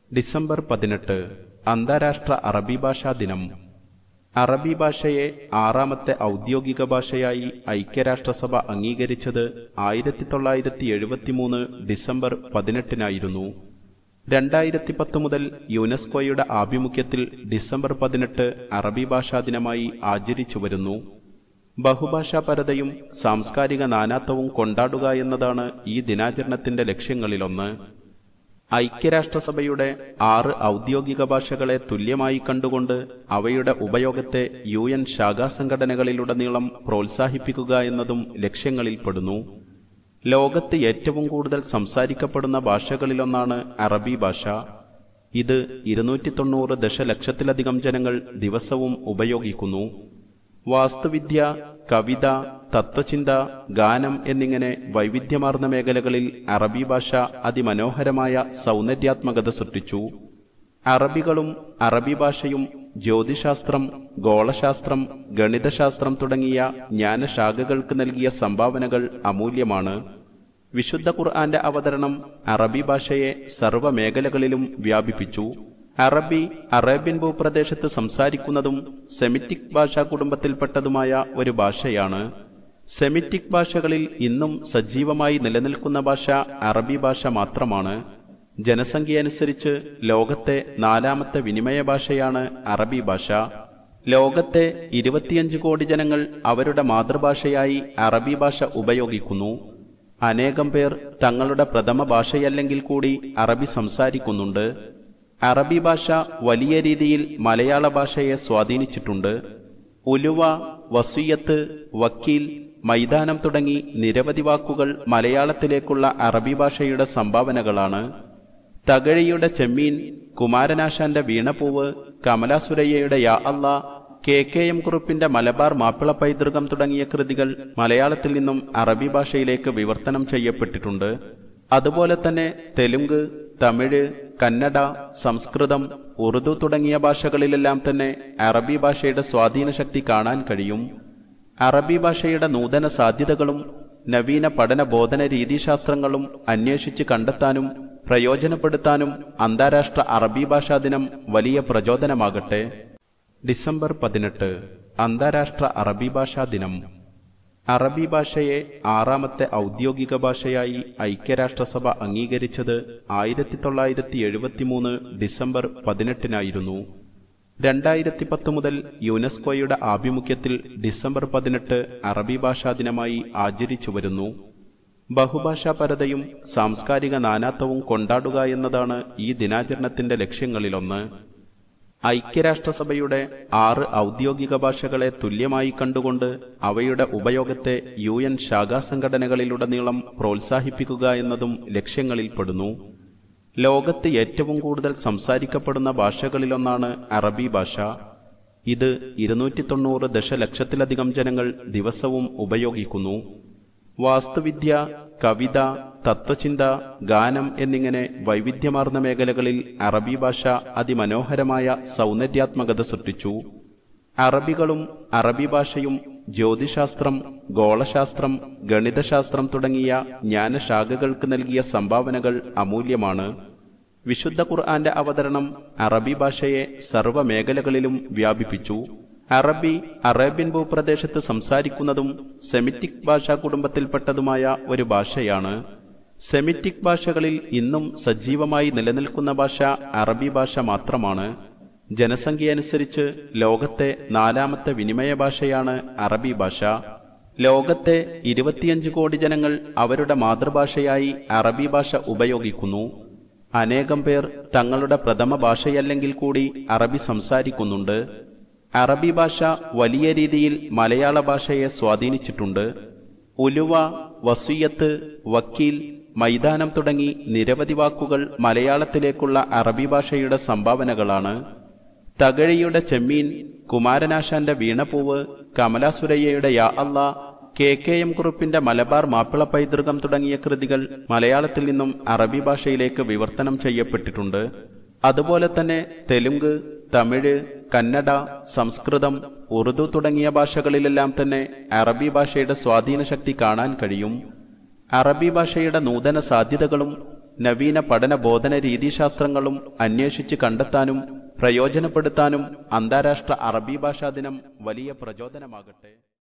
December പതിനെട്ട് അന്താരാഷ്ട്ര അറബി ഭാഷാ ദിനം അറബി ഭാഷയെ ആറാമത്തെ ഔദ്യോഗിക ഭാഷയായി ഐക്യരാഷ്ട്രസഭ അംഗീകരിച്ചത് ആയിരത്തി തൊള്ളായിരത്തി എഴുപത്തിമൂന്ന് ഡിസംബർ പതിനെട്ടിനായിരുന്നു രണ്ടായിരത്തി പത്ത് മുതൽ യുനെസ്കോയുടെ ആഭിമുഖ്യത്തിൽ ഡിസംബർ പതിനെട്ട് അറബി ഭാഷാ ദിനമായി ആചരിച്ചു വരുന്നു ബഹുഭാഷാപരതയും സാംസ്കാരിക നാനാത്വവും കൊണ്ടാടുക എന്നതാണ് ഈ ദിനാചരണത്തിന്റെ ലക്ഷ്യങ്ങളിലൊന്ന് ഐക്യരാഷ്ട്രസഭയുടെ ആറ് ഔദ്യോഗിക ഭാഷകളെ തുല്യമായി കണ്ടുകൊണ്ട് അവയുടെ ഉപയോഗത്തെ യു എൻ ശാഖാസംഘടനകളിലുടനീളം പ്രോത്സാഹിപ്പിക്കുക എന്നതും ലക്ഷ്യങ്ങളിൽപ്പെടുന്നു ലോകത്ത് ഏറ്റവും കൂടുതൽ സംസാരിക്കപ്പെടുന്ന ഭാഷകളിലൊന്നാണ് അറബി ഭാഷ ഇത് ഇരുന്നൂറ്റി തൊണ്ണൂറ് ദശലക്ഷത്തിലധികം ജനങ്ങൾ ദിവസവും ഉപയോഗിക്കുന്നു വാസ്തുവിദ്യ കവിത തത്വചിന്ത ഗാനം എന്നിങ്ങനെ വൈവിധ്യമാർന്ന മേഖലകളിൽ അറബി ഭാഷ അതിമനോഹരമായ സൗന്ദര്യാത്മകത സൃഷ്ടിച്ചു അറബികളും അറബി ഭാഷയും ജ്യോതിശാസ്ത്രം ഗോളശാസ്ത്രം ഗണിതശാസ്ത്രം തുടങ്ങിയ ജ്ഞാനശാഖകൾക്ക് നൽകിയ സംഭാവനകൾ അമൂല്യമാണ് വിശുദ്ധ ഖുർആന്റെ അവതരണം അറബി ഭാഷയെ സർവ്വ മേഖലകളിലും വ്യാപിപ്പിച്ചു അറബി അറേബ്യൻ ഭൂപ്രദേശത്ത് സംസാരിക്കുന്നതും സെമിറ്റിക് ഭാഷാ കുടുംബത്തിൽപ്പെട്ടതുമായ ഒരു ഭാഷയാണ് സെമിറ്റിക് ഭാഷകളിൽ ഇന്നും സജീവമായി നിലനിൽക്കുന്ന ഭാഷ അറബി ഭാഷ മാത്രമാണ് ജനസംഖ്യ അനുസരിച്ച് ലോകത്തെ നാലാമത്തെ വിനിമയ ഭാഷയാണ് അറബി ഭാഷ ലോകത്തെ ഇരുപത്തിയഞ്ച് കോടി ജനങ്ങൾ അവരുടെ മാതൃഭാഷയായി അറബി ഭാഷ ഉപയോഗിക്കുന്നു അനേകം പേർ തങ്ങളുടെ പ്രഥമ ഭാഷയല്ലെങ്കിൽ കൂടി അറബി സംസാരിക്കുന്നുണ്ട് അറബി ഭാഷ വലിയ രീതിയിൽ മലയാള ഭാഷയെ സ്വാധീനിച്ചിട്ടുണ്ട് ഉലുവ വസുയത്ത് വക്കീൽ മൈതാനം തുടങ്ങി നിരവധി വാക്കുകൾ മലയാളത്തിലേക്കുള്ള അറബി ഭാഷയുടെ സംഭാവനകളാണ് തകഴിയുടെ ചെമ്മീൻ കുമാരനാശാന്റെ വീണപൂവ് കമലാസുരയ്യയുടെ യാ അല്ല കെ കെ എം കുറുപ്പിന്റെ മലബാർ മാപ്പിള പൈതൃകം തുടങ്ങിയ കൃതികൾ മലയാളത്തിൽ നിന്നും അറബി ഭാഷയിലേക്ക് വിവർത്തനം ചെയ്യപ്പെട്ടിട്ടുണ്ട് അതുപോലെ തന്നെ തെലുങ്ക് തമിഴ് കന്നഡ സംസ്കൃതം ഉറുദു തുടങ്ങിയ ഭാഷകളിലെല്ലാം തന്നെ അറബി ഭാഷയുടെ സ്വാധീന ശക്തി കാണാൻ കഴിയും അറബി ഭാഷയുടെ നൂതന സാധ്യതകളും നവീന പഠന ബോധന രീതിശാസ്ത്രങ്ങളും അന്വേഷിച്ച് കണ്ടെത്താനും പ്രയോജനപ്പെടുത്താനും അന്താരാഷ്ട്ര അറബി ഭാഷാ ദിനം വലിയ പ്രചോദനമാകട്ടെ ഡിസംബർ പതിനെട്ട് അന്താരാഷ്ട്ര അറബി ഭാഷാ ദിനം അറബി ഭാഷയെ ആറാമത്തെ ഔദ്യോഗിക ഭാഷയായി ഐക്യരാഷ്ട്രസഭ അംഗീകരിച്ചത് ആയിരത്തി തൊള്ളായിരത്തി എഴുപത്തിമൂന്ന് ഡിസംബർ പതിനെട്ടിനായിരുന്നു രണ്ടായിരത്തി പത്ത് മുതൽ യുനെസ്കോയുടെ ആഭിമുഖ്യത്തിൽ ഡിസംബർ പതിനെട്ട് അറബി ഭാഷാ ദിനമായി ആചരിച്ചു വരുന്നു ബഹുഭാഷാപരതയും സാംസ്കാരിക നാനാത്വവും കൊണ്ടാടുക എന്നതാണ് ഈ ദിനാചരണത്തിന്റെ ലക്ഷ്യങ്ങളിലൊന്ന് ഐക്യരാഷ്ട്രസഭയുടെ ആറ് ഔദ്യോഗിക ഭാഷകളെ തുല്യമായി കണ്ടുകൊണ്ട് അവയുടെ ഉപയോഗത്തെ യു എൻ ശാഖാസംഘടനകളിലുടനീളം പ്രോത്സാഹിപ്പിക്കുക എന്നതും ലക്ഷ്യങ്ങളിൽപ്പെടുന്നു ലോകത്ത് ഏറ്റവും കൂടുതൽ സംസാരിക്കപ്പെടുന്ന ഭാഷകളിലൊന്നാണ് അറബി ഭാഷ ഇത് ഇരുന്നൂറ്റി തൊണ്ണൂറ് ദശലക്ഷത്തിലധികം ജനങ്ങൾ ദിവസവും ഉപയോഗിക്കുന്നു വാസ്തുവിദ്യ കവിത തത്വചിന്ത ഗാനം എന്നിങ്ങനെ വൈവിധ്യമാർന്ന മേഖലകളിൽ അറബി ഭാഷ അതിമനോഹരമായ സൗന്ദര്യാത്മകത സൃഷ്ടിച്ചു അറബികളും അറബി ഭാഷയും ജ്യോതിശാസ്ത്രം ഗോളശാസ്ത്രം ഗണിതശാസ്ത്രം തുടങ്ങിയ ജ്ഞാനശാഖകൾക്ക് നൽകിയ സംഭാവനകൾ അമൂല്യമാണ് വിശുദ്ധ ഖുർആന്റെ അവതരണം അറബി ഭാഷയെ സർവ്വ മേഖലകളിലും വ്യാപിപ്പിച്ചു അറബി അറേബ്യൻ ഭൂപ്രദേശത്ത് സംസാരിക്കുന്നതും സെമിറ്റിക് ഭാഷാ കുടുംബത്തിൽപ്പെട്ടതുമായ ഒരു ഭാഷയാണ് സെമിറ്റിക് ഭാഷകളിൽ ഇന്നും സജീവമായി നിലനിൽക്കുന്ന ഭാഷ അറബി ഭാഷ മാത്രമാണ് ജനസംഖ്യ അനുസരിച്ച് ലോകത്തെ നാലാമത്തെ വിനിമയ ഭാഷയാണ് അറബി ഭാഷ ലോകത്തെ ഇരുപത്തിയഞ്ച് കോടി ജനങ്ങൾ അവരുടെ മാതൃഭാഷയായി അറബി ഭാഷ ഉപയോഗിക്കുന്നു അനേകം പേർ തങ്ങളുടെ പ്രഥമ ഭാഷയല്ലെങ്കിൽ കൂടി അറബി സംസാരിക്കുന്നുണ്ട് അറബി ഭാഷ വലിയ രീതിയിൽ മലയാള ഭാഷയെ സ്വാധീനിച്ചിട്ടുണ്ട് ഉലുവ വസുയത്ത് വക്കീൽ മൈതാനം തുടങ്ങി നിരവധി വാക്കുകൾ മലയാളത്തിലേക്കുള്ള അറബി ഭാഷയുടെ സംഭാവനകളാണ് തകഴിയുടെ ചെമ്മീൻ കുമാരനാശാന്റെ വീണപൂവ് കമലാസുരയ്യയുടെ യാ അല്ല കെ കെ എം കുറുപ്പിന്റെ മലബാർ മാപ്പിള പൈതൃകം തുടങ്ങിയ കൃതികൾ മലയാളത്തിൽ നിന്നും അറബി ഭാഷയിലേക്ക് വിവർത്തനം ചെയ്യപ്പെട്ടിട്ടുണ്ട് അതുപോലെ തന്നെ തെലുങ്ക് തമിഴ് കന്നഡ സംസ്കൃതം ഉറുദു തുടങ്ങിയ ഭാഷകളിലെല്ലാം തന്നെ അറബി ഭാഷയുടെ സ്വാധീന ശക്തി കാണാൻ കഴിയും അറബി ഭാഷയുടെ നൂതന സാധ്യതകളും നവീന പഠന ബോധന രീതിശാസ്ത്രങ്ങളും അന്വേഷിച്ച് കണ്ടെത്താനും പ്രയോജനപ്പെടുത്താനും അന്താരാഷ്ട്ര അറബി ഭാഷാ ദിനം വലിയ പ്രചോദനമാകട്ടെ